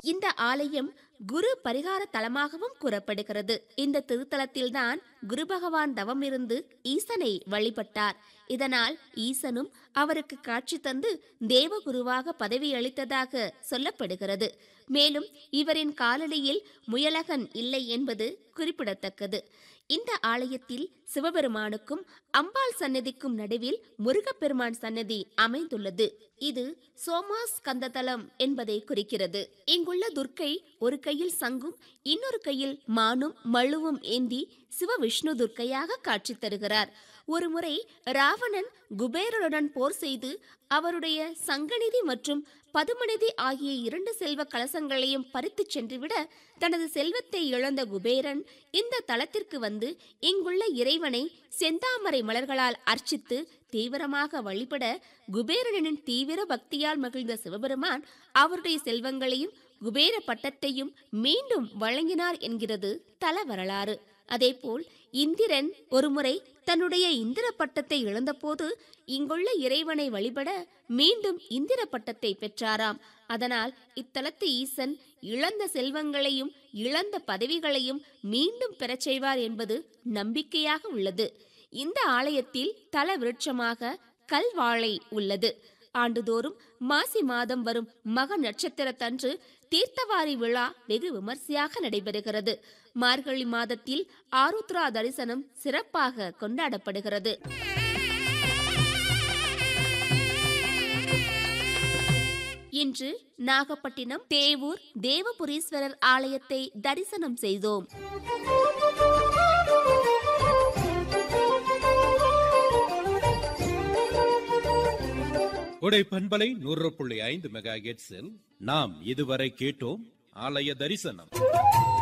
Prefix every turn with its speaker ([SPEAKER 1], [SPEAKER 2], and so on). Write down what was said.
[SPEAKER 1] இந்த ஆலயம் குரு பரிகார தலமாகவும் கூறப்படுகிறது இந்த திருத்தலத்தில்தான் குரு பகவான் தவம் இருந்து ஈசனை வழிபட்டார் இதனால் ஈசனும் அவருக்கு காட்சி தந்து தேவகுருவாக பதவி அளித்ததாக சொல்லப்படுகிறது மேலும் இவரின் காலடியில் முயலகன் இல்லை என்பது குறிப்பிடத்தக்கது இந்த ஆலயத்தில் சிவபெருமானுக்கும் அம்பாள் சன்னதிக்கும் நடுவில் முருகப்பெருமான் சன்னதி அமைந்துள்ளது இது சோமாஸ் கந்ததலம் என்பதை குறிக்கிறது இங்குள்ள துர்க்கை ஒரு கையில் சங்கும் இன்னொரு கையில் மானும் மழுவும் ஏந்தி சிவவிஷ்ணு துர்க்கையாக காட்சி தருகிறார் ஒருமுறை ராவணன் குபேரருடன் போர் செய்து அவருடைய சங்கநிதி மற்றும் பதுமநிதி ஆகிய இரண்டு செல்வ கலசங்களையும் பறித்துச் சென்றுவிட தனது செல்வத்தை இழந்த குபேரன் இந்த தலத்திற்கு வந்து இங்குள்ள இறைவனை செந்தாமரை மலர்களால் அர்ச்சித்து தீவிரமாக வழிபட குபேரனின் தீவிர பக்தியால் மகிழ்ந்த சிவபெருமான் அவருடைய செல்வங்களையும் குபேர பட்டத்தையும் மீண்டும் வழங்கினார் என்கிறது தல வரலாறு அதேபோல் இந்திரன் ஒருமுறை தன்னுடைய இந்திர பட்டத்தை இழந்தபோது இங்குள்ள இறைவனை வழிபட மீண்டும் இந்திர பட்டத்தை பெற்றாராம் அதனால் இத்தலத்து ஈசன் இழந்த செல்வங்களையும் இழந்த பதவிகளையும் மீண்டும் பெறச் செய்வார் என்பது நம்பிக்கையாக உள்ளது இந்த ஆலயத்தில் தல விருட்சமாக கல்வாழை உள்ளது ஆண்டுதோறும் மாசி மாதம் வரும் மக நட்சத்திரத்தன்று தீர்த்தவாரி விழா வெகு விமர்சையாக நடைபெறுகிறது மார்கழி மாதத்தில் ஆருத்ரா தரிசனம் சிறப்பாக கொண்டாடப்படுகிறது இன்று நாகப்பட்டினம் தேவூர் தேவபுரீஸ்வரர் ஆலயத்தை தரிசனம் செய்தோம்
[SPEAKER 2] உடை பண்பலை நூறு புள்ளி ஐந்து மெகா நாம் இதுவரை கேட்டோம் ஆலய தரிசனம்